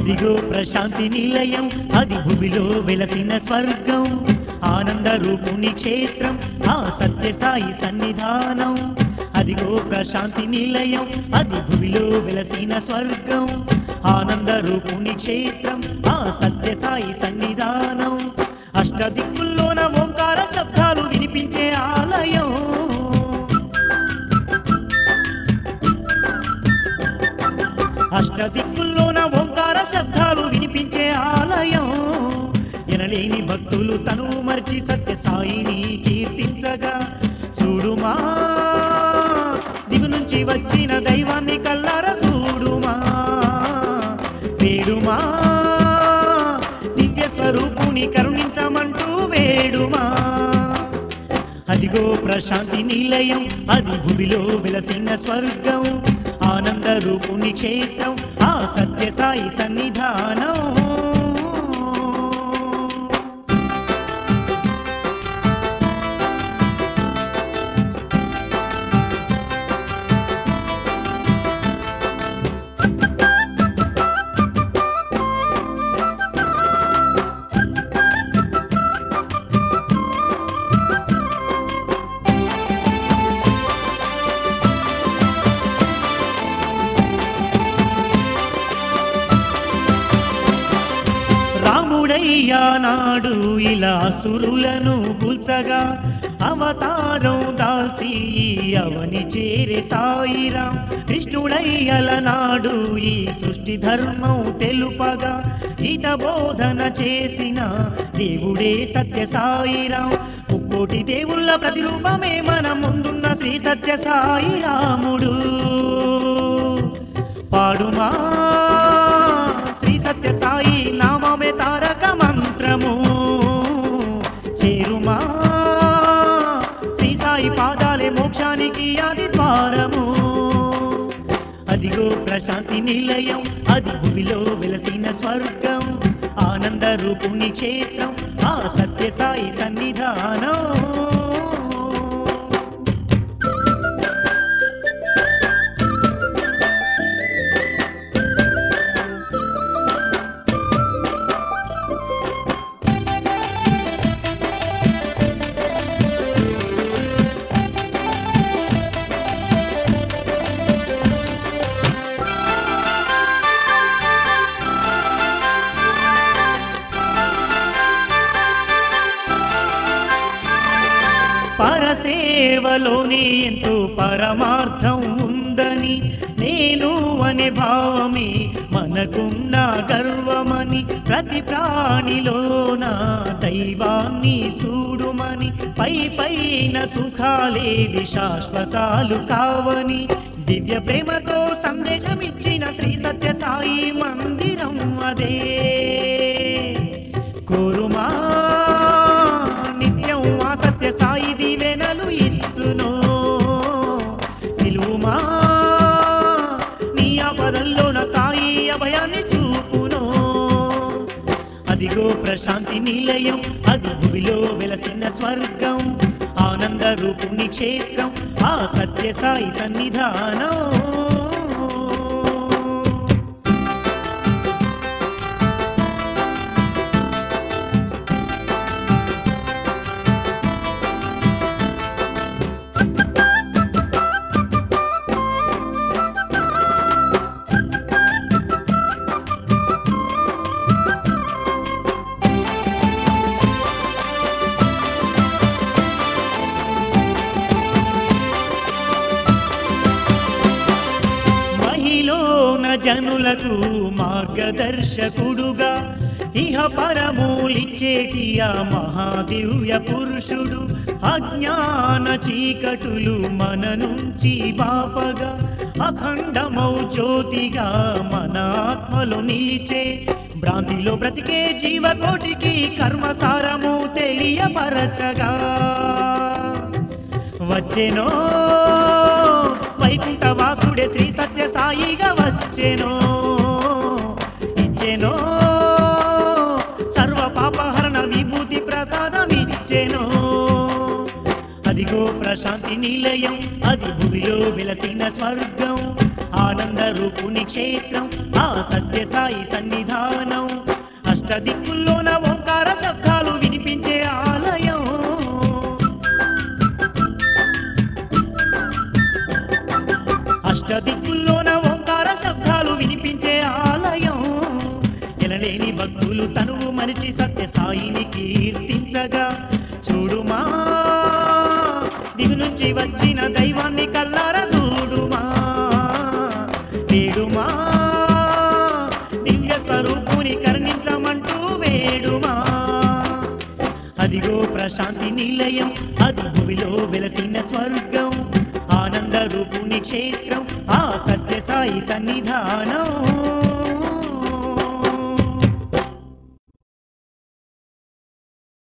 అదిగో ప్రశాంతి నిలయం అది భూమిలో వెలసిన స్వర్గం ఆనంద రూపుని క్షేత్రం ఆ సత్యసాయి సన్నిధానం అదిగో ప్రశాంతి నిలయం అది భూమిలో వెలసిన స్వర్గం ఆనంద రూపుని క్షేత్రం ఆ సత్యసాయి సన్నిధానం అష్టదిక్కుల్లోన ఓంకార శబ్దాలు వినిపించే ఆలయం అష్టదిక్కుల్లోన ఓంకార శబ్దాలు వినిపించే ఆలయం ఎనలేని భక్తులు తను మర్చి సత్య సాయిని కీర్తించగా చూడుమా దిగు నుంచి వచ్చిన దైవాన్ని కల్లార చూడుమా వేడుమా దివ్య స్వరూపుని కరుణించమంటూ వేడుమా అదిగో ప్రశాంతి నిలయం అది భూమిలో వెలసిన స్వర్గం ఆనంద రూపుని క్షేత్రం ఆ సత్యసాయి సన్నిధానం రాముడయ్యా నాడు ఇలా సురులను గుల్చగా అవతారం దాల్చి అవని చేరే సాయిరాం కృష్ణుడయ్యల నాడు ఈ సృష్టి ధర్మం తెలుపగా గీత బోధన చేసిన దేవుడే సత్య సాయిరాం ముక్కోటి దేవుళ్ళ ప్రతిరూపమే మన ముందున్న శ్రీ సత్య సాయిరాముడు పాడుమా శ్రీ సత్య సాయి నామమే తారక మంత్రము చేరుమా శ్రీ సాయి పాదాలే మోక్షానికి ఆది ద్వారము అదిగో ప్రశాంతి నిలయం అది భూమిలో వెలసిన స్వర్గం ఆనంద రూపుని క్షేత్రం ఆ సత్య సాయి సన్నిధానం పరసేవలోనే ఎంతో పరమార్థం ఉందని నేను అనే భావమే మనకున్న గర్వమని ప్రతి ప్రాణిలోన దైవాన్ని చూడుమని పై పైన సుఖాలేవి శాశ్వతాలు కావని దివ్య ప్రేమతో సందేశం ఇచ్చిన శ్రీ సత్య సాయి మందిరం అదే కోరుమా నిత్యం ఆ సత్య సాయి దీవెనలు ఇచ్చును నిలువుమా నీ ఆపదల్లోన సాయి అభయాన్ని చూపును అదిగో ప్రశాంతి నిలయం అది భూమిలో వెలసిన స్వర్గం ఆనంద రూపుని క్షేత్రం ఆ సత్య సాయి సన్నిధానం మహిళన జనులకు మార్గదర్శకుడుగా ఇహ పరమూలిచ్చేటి ఆ మహాదివ్య పురుషుడు అజ్ఞాన చీకటులు మన నుంచి బాపగా అఖండమౌ జ్యోతిగా మన ఆత్మలో నిలిచే భ్రాంతిలో బ్రతికే జీవకోటికి కర్మసారము తెలియపరచగా వచ్చెనో వైకుంఠ వాసుడే శ్రీ సత్య సాయిగా వచ్చెనో ఇచ్చెనో సర్వ పాపహరణ విభూతి ప్రసాదం ఇచ్చెనో అదిగో ప్రశాంతి నిలయం అది భూమిలో వెలసిన స్వర్గం ఆనంద ఆనంద రూపుని క్షేత్రం ఆ సత్యసాయి సన్నిధానం అష్టదిక్కుల్లోన ఓంకార శబ్దాలు వినిపించే ఆలయం అష్టదిక్కుల్లోన ఓంకార శబ్దాలు వినిపించే ఆలయం ఎనలేని భక్తులు తనువు మరిచి సత్యసాయిని కీర్తించగా చూడుమా దిగు నుంచి వచ్చిన దైవాన్ని కల్లార చూడుమా వేడుమా దివ్య స్వరూపుని కరుణించమంటూ వేడుమా అదిగో ప్రశాంతి నిలయం అది భూమిలో వెలసిన స్వర్గం ఆనంద రూపుని క్షేత్రం ఆ సత్యసాయి సన్నిధానం